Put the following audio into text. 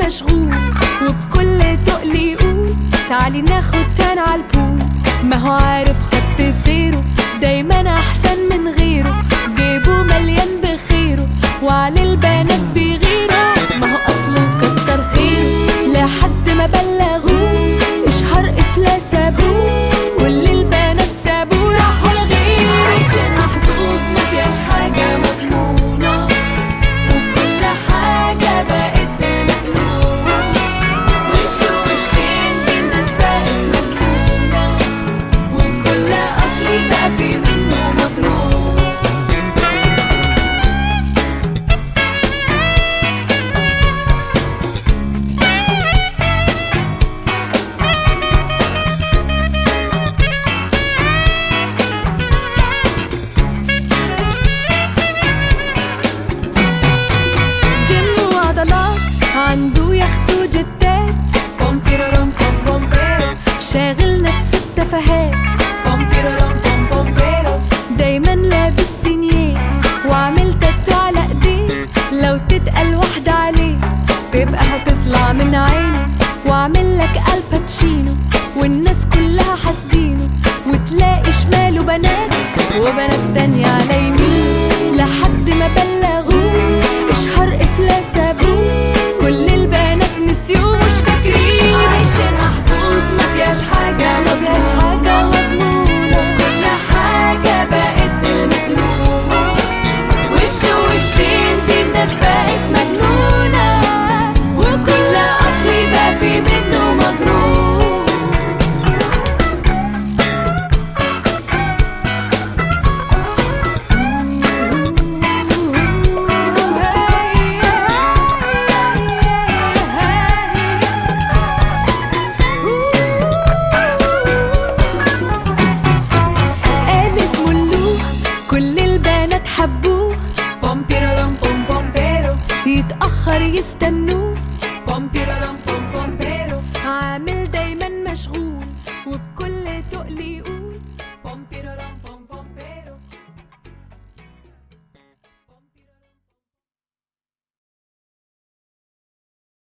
مشغول وبكل تقل يقول تعالي ناخد تان عالبول ما هو عارف خط سيره دايما احسن من غيره جيبه مليان بخيره وعلى البنات بيغيروا ما هو اصله كتر خيره لحد ما بلغوه اشهر افلاس ابوه كل البنات سابوه راحوا لغيره عايشينها حظوظ ما فيهاش حاجه مضمونه وكل حاجه بقت بمجنونه وش وشين الناس بقت مجنونه وكل اصلي بقى في منه مضروب جيم وعضلات عنده يخت وجتات بومبيرورم بوم بومبيرو شاغل نفسه بتفاهات بومبيرورم بوم بومبيرو دايما لابس سينيه وعامل تاتو على ايديه لو تتقل واحدة عليه تبقى هتطلع من عينه وعامل لك الباتشينو والناس كلها حاسدينه وتلاقي شماله بنات وبنات تانية على يمينه